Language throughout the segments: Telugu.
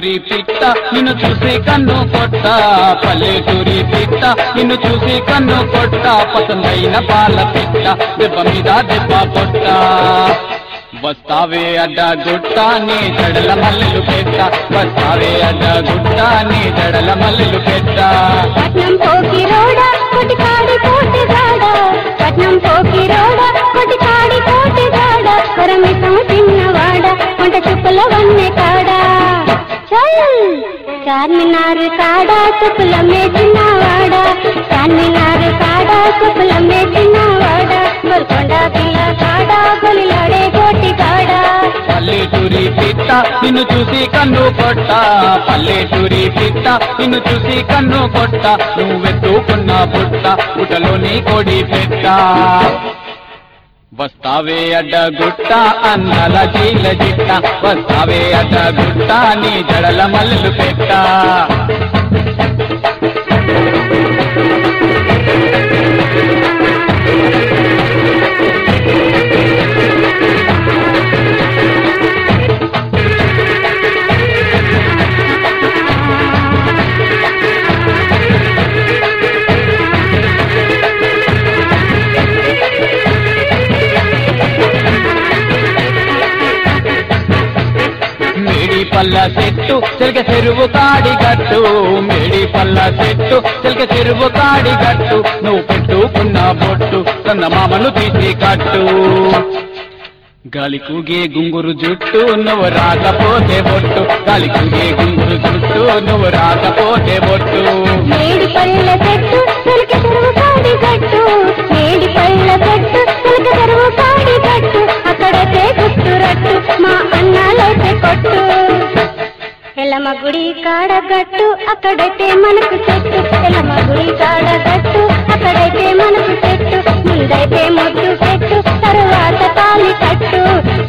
పల్లెటూరి పిట్ట నిన్ను చూసి కన్ను కొట్ట పల్లెటూరి పిట్ట నిన్ను చూసి కన్ను కొట్ట పసందైన పాల పిట్ట దెబ్బ మీద దెబ్బ కొట్ట వస్తావే అడ్డ గుట్ట నీ జడల మల్లెలు పెట్ట వస్తావే అడ్డ గుట్ట నీ జడల మల్లెలు పెట్ట పట్నం పోకి రోడ కొటికాడి కోటి గాడ పట్నం పోకి రోడ కొటికాడి కోటి గాడ కొరమితం చిన్నవాడ వంట చుక్కల వన్నె కాడ చల్ చార్మినార్ కాడ చుక్కల మేచినవాడ చార్మినార్ కాడ చుక్కల మేచినవాడ గోల్కొండ పిల్ల కాడ గొలిలాడే కోటి కాడ పల్లెటూరి పిట్ట నిన్ను చూసి కన్ను కొట్ట పల్లెటూరి పిట్ట నిన్ను చూసి కన్ను కొట్ట నువ్వెత్తుకున్న బుట్ట బుట్టలోని కొడి పెట్ట వస్తావే అడ్డ గుట్ట అన్నల జీల జిట్ట వస్తావే అడ్డ గుట్ట నీ జడల మల్లెలు పెట్ట మేడి పల్ల చెట్టు చెలక చెరువు కాడి గట్టు మేడి పల్ల చెట్టు చెలక చెరువు కాడి గట్టు నువ్వు పెట్టుకున్న బొట్టు కన్న మామను తీసి కట్టు గాలి కూగే గుంగురు జుట్టు నువ్వు రాకపోతే బొట్టు గాలి కూగే గుంగురు జుట్టు నువ్వు రాకపోతే బొట్టు మేడి పళ్ళ చెట్టు చిలక చెరువు కాడి గట్టు మేడి పళ్ళ చెట్టు చిలక చెరువు కాడి గట్టు అక్కడైతే గుట్టు రట్టు మా అన్నాలైతే కొట్టు ఎలమ గుడి కాడ గట్టు అక్కడైతే మనకు చెట్టు ఎలమ గుడి కాడ గట్టు అక్కడైతే మనకు చెట్టు ముందైతే ముద్దు చెట్టు తరువాత తాలి కట్టు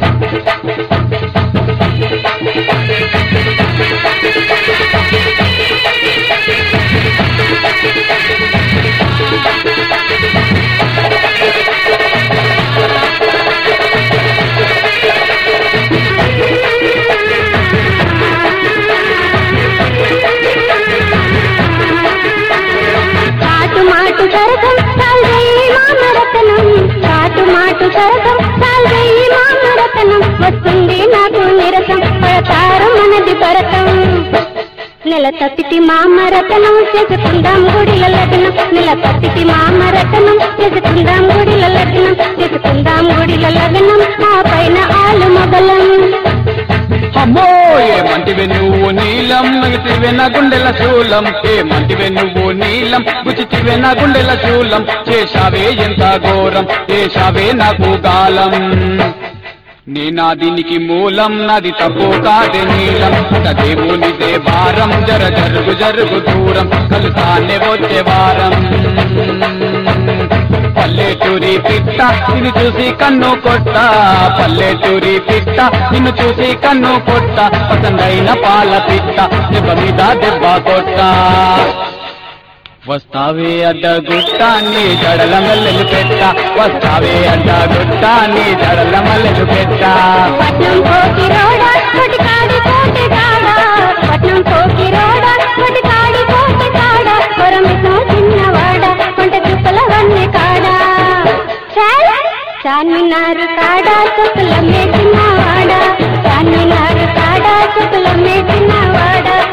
కాటు మాటు సరసం సాల్వెయ్యి మామరతనం కాటు మాటు సరసం సాల్వెయ్యి మామరతనం వస్తుంది నాకు నిరసం పడతారు మనది భరతం నెల తప్పితి మామరతనం చేసుకుందాం గుడిల లగ్నం నెల తప్పితి మామరతనం చేసుకుందాం గుడిల లగ్నం చేసుకుందాం గుడిల లగ్నం ఆ పైన ఆలు మొగలం అమ్మో ఏమంటివే నువ్వు నీలం నగితివే నా గుండెల శూలం ఏమంటివే నువ్వు నీలం గుచితివే నా గుండెల శూలం చేశావే ఎంత ఘోరం చేశావే నాకు గాలం నీ నా దీనికి మూలం నాది తప్పు కాదే నీలం దేవునిదే భారం జర జరుగు జరుగు దూరం కలుతానే వచ్చే వారం పల్లెటూరి పిట్ట నిన్ను చూసి కన్ను కొట్ట పల్లెటూరి పిట్ట నిన్ను చూసి కన్ను కొట్ట పసందైన పాల పిట్ట దెబ్బ మీద దెబ్బ కొట్ట వస్తావే అడ్డ గుట్ట నీ జడల మల్లెలు పెట్ట వస్తావే అడ్డ గుట్ట నీ జడల మల్లెలు పెట్ట పట్నం పోకి రోడ కొటికాడి కోటి కాడ పట్నం పోకి రోడ కొటికాడి కోటి కాడ కొరమితో చిన్నవాడ కొంట చుక్కల వన్నె కాడ చాల్ చార్మినారు కాడ చుక్కల మేచినవాడ చార్మినారు కాడ చుక్కల మేచినవాడ